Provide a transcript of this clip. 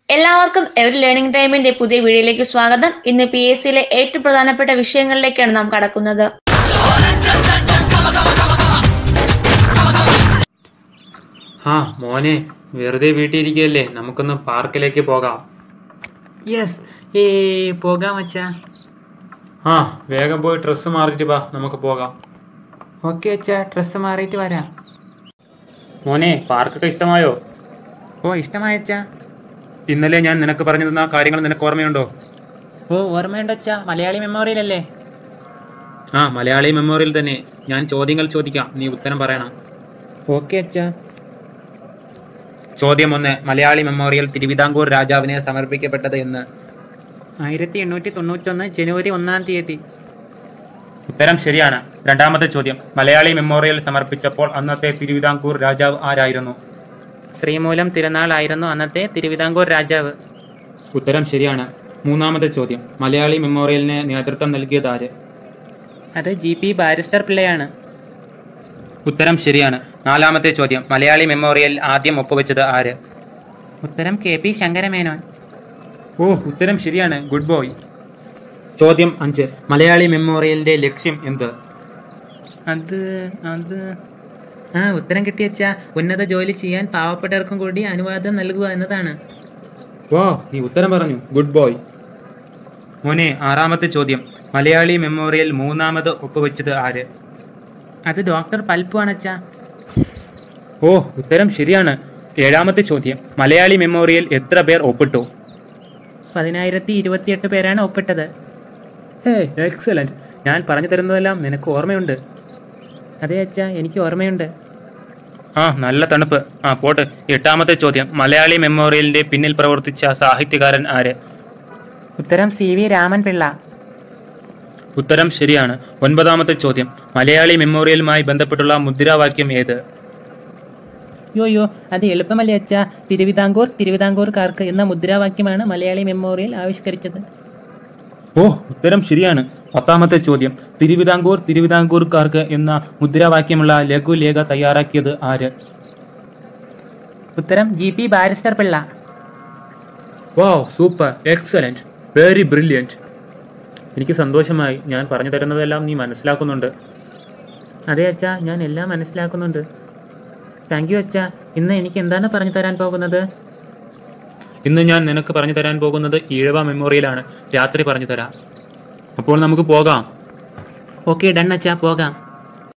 എല്ലാവർക്കും every learning ടൈമിന്റെ പുതിയ വീഡിയോയിലേക്ക് സ്വാഗതം ഇന്ന് പി എസ് സിയിലെ ഏറ്റവും പ്രധാനപ്പെട്ട വിഷയങ്ങളിലേക്കാണ് നാം കടക്കുന്നത് ആ മോനെ വെറുതെ വീട്ടിൽ ഇരിക്കുകയല്ലേ നമുക്കൊന്ന് പാർക്കിലേക്ക് പോകാം യെസ് ഏ പോകാം അച്ഛാ ആ വേഗം പോയി ഡ്രസ്സ് മാറിയിട്ട് വാ നമുക്ക് പോകാം ഓക്കെ അച്ഛാ ഡ്രസ്സ് മാറിയിട്ട് വരാം മോനെ പാർക്കൊക്കെ ഇഷ്ടമായോ ഓ ഇഷ്ടമായ അച്ഛാ ഇന്നലെ ഞാൻ നിനക്ക് പറഞ്ഞു തന്ന കാര്യങ്ങൾ നിനക്ക് ഓർമ്മയുണ്ടോ ഓ ഓർമ്മയുണ്ട് അച്ഛാ മലയാളി മെമ്മോറിയൽ അല്ലേ ആ മലയാളി മെമ്മോറിയൽ തന്നെ ഞാൻ ചോദ്യങ്ങൾ ചോദിക്കാം നീ ഉത്തരം പറയണം ഓക്കെ അച്ഛാ ചോദ്യം ഒന്ന് മലയാളി മെമ്മോറിയൽ തിരുവിതാംകൂർ രാജാവിനെ സമർപ്പിക്കപ്പെട്ടത് എന്ന് ആയിരത്തി എണ്ണൂറ്റി തൊണ്ണൂറ്റൊന്ന് ജനുവരി ഒന്നാം തീയതി ഉത്തരം ശരിയാണ് രണ്ടാമത്തെ ചോദ്യം മലയാളി മെമ്മോറിയൽ സമർപ്പിച്ചപ്പോൾ അന്നത്തെ തിരുവിതാംകൂർ രാജാവ് ആരായിരുന്നു ശ്രീമൂലം തിരുനാളായിരുന്നു അന്നത്തെ തിരുവിതാംകൂർ രാജാവ് ഉത്തരം ശരിയാണ് മൂന്നാമത്തെ ചോദ്യം മലയാളി മെമ്മോറിയലിന് നേതൃത്വം നൽകിയത് ആര് അത് ജി പി ബാരിസ്റ്റർ പിള്ളയാണ് ഉത്തരം ശരിയാണ് നാലാമത്തെ ചോദ്യം മലയാളി മെമ്മോറിയൽ ആദ്യം ഒപ്പുവെച്ചത് ആര് ഉത്തരം കെ പി ശങ്കരമേനോൻ ഓ ഉത്തരം ശരിയാണ് ഗുഡ് ബോയ് ചോദ്യം അഞ്ച് മലയാളി മെമ്മോറിയലിന്റെ ലക്ഷ്യം എന്ത് അത് അത് ആ ഉത്തരം കിട്ടിയച്ചാ ഉന്നത ജോലി ചെയ്യാൻ പാവപ്പെട്ടവർക്കും കൂടി അനുവാദം നൽകുക എന്നതാണ് ഓ നീ ഉത്തരം പറഞ്ഞു ഗുഡ് ബോയ് മോനെ ആറാമത്തെ ചോദ്യം മലയാളി മെമ്മോറിയൽ മൂന്നാമത് ഒപ്പുവെച്ചത് ആര് അത് ഡോക്ടർ പൽപ്പു ആണച്ചാ ഓ ഉത്തരം ശരിയാണ് ഏഴാമത്തെ ചോദ്യം മലയാളി മെമ്മോറിയൽ എത്ര പേർ ഒപ്പിട്ടു പതിനായിരത്തി ഇരുപത്തിയെട്ട് പേരാണ് ഒപ്പിട്ടത് ഹേ എക്സലന്റ് ഞാൻ പറഞ്ഞു തരുന്നതെല്ലാം നിനക്ക് ഓർമ്മയുണ്ട് അതെ അച്ഛാ എനിക്ക് ഓർമ്മയുണ്ട് ആ നല്ല തണുപ്പ് ആ പോട്ട് എട്ടാമത്തെ ചോദ്യം മലയാളി മെമ്മോറിയലിന്റെ പിന്നിൽ പ്രവർത്തിച്ച സാഹിത്യകാരൻ ആര് ഉത്തരം സി വി രാമൻ പിള്ള ഉത്തരം ശരിയാണ് ഒൻപതാമത്തെ ചോദ്യം മലയാളി മെമ്മോറിയലുമായി ബന്ധപ്പെട്ടുള്ള മുദ്രാവാക്യം ഏത് യോ യോ അത് എളുപ്പമല്ലേ അച്ഛാ തിരുവിതാംകൂർ തിരുവിതാംകൂർക്കാർക്ക് എന്ന മുദ്രാവാക്യമാണ് മലയാളി മെമ്മോറിയൽ ആവിഷ്കരിച്ചത് ഓ ഉത്തരം ശരിയാണ് പത്താമത്തെ ചോദ്യം തിരുവിതാംകൂർ തിരുവിതാംകൂർക്കാർക്ക് എന്ന മുദ്രാവാക്യമുള്ള ലഘുലേഖ തയ്യാറാക്കിയത് ആര് ഉത്തരം ജി പി ബാരിസ്റ്റർ പിള്ള വോ സൂപ്പർ എക്സലന്റ് വെരി ബ്രില്യൻറ്റ് എനിക്ക് സന്തോഷമായി ഞാൻ പറഞ്ഞു തരുന്നതെല്ലാം നീ മനസ്സിലാക്കുന്നുണ്ട് അതെ അച്ഛാ ഞാൻ എല്ലാം മനസ്സിലാക്കുന്നുണ്ട് താങ്ക് യു അച്ഛാ ഇന്ന് എനിക്ക് എന്താണ് പറഞ്ഞു തരാൻ പോകുന്നത് ഇന്ന് ഞാൻ നിനക്ക് പറഞ്ഞു തരാൻ പോകുന്നത് ഈഴവ മെമ്മോറിയലാണ് രാത്രി പറഞ്ഞു തരാം അപ്പോൾ നമുക്ക് പോകാം ഓക്കെ ഡൺ അച്ഛാ പോകാം